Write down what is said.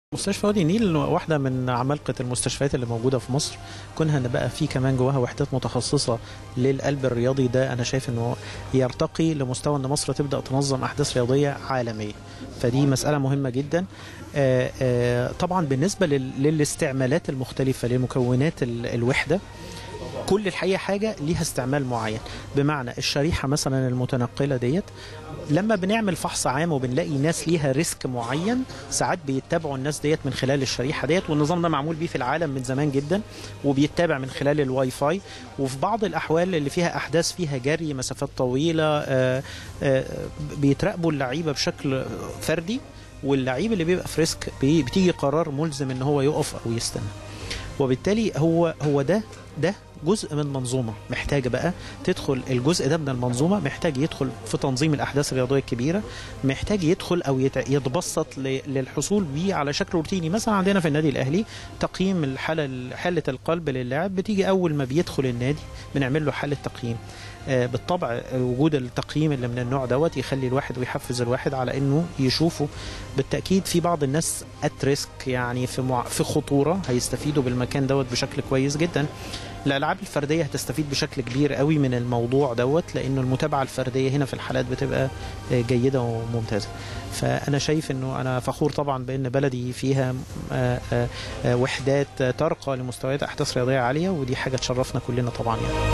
مستشفى وادي النيل واحدة من عمالقة المستشفيات اللي موجودة في مصر كونها ان بقى في كمان جواها وحدات متخصصة للقلب الرياضي ده انا شايف انه يرتقي لمستوى ان مصر تبدأ تنظم احداث رياضية عالمية فدي مسألة مهمة جدا آه، آه، طبعا بالنسبة لل- للاستعمالات المختلفة لمكونات ال- الوحدة كل الحقيقة حاجة ليها استعمال معين بمعنى الشريحة مثلا المتنقلة ديت لما بنعمل فحص عام وبنلاقي ناس ليها ريسك معين ساعات بيتبعوا الناس ديت من خلال الشريحة ديت والنظام ده معمول بيه في العالم من زمان جدا وبيتبع من خلال الواي فاي وفي بعض الأحوال اللي فيها أحداث فيها جري مسافات طويلة آه، آه، بيتراقبوا اللعيبة بشكل فردي واللعيب اللي بيبقى في ريسك بي- بتيجي قرار ملزم ان هو يقف او يستنى وبالتالي هو هو ده ده جزء من منظومه محتاجه بقى تدخل الجزء ده من المنظومه محتاج يدخل في تنظيم الاحداث الرياضيه الكبيره محتاج يدخل او يت- يتبسط ل- للحصول بيه على شكل روتيني مثلا عندنا في النادي الاهلي تقييم الحاله حاله القلب للاعب بتيجي اول ما بيدخل النادي بنعمل له حاله تقييم آه، بالطبع آه، وجود التقييم اللي من النوع دوت يخلي الواحد ويحفز الواحد على انه يشوفه بالتاكيد في بعض الناس ات ريسك يعني في مع... في خطوره هيستفيدوا بالمكان دوت بشكل كويس جدا الالعاب الفرديه هتستفيد بشكل كبير قوي من الموضوع دوت لانه المتابعه الفرديه هنا في الحالات بتبقى آه، جيده وممتازه فانا شايف انه انا فخور طبعا بان بلدي فيها آه، آه، آه، وحدات آه، ترقى لمستويات احداث رياضيه عاليه ودي حاجه تشرفنا كلنا طبعا يعني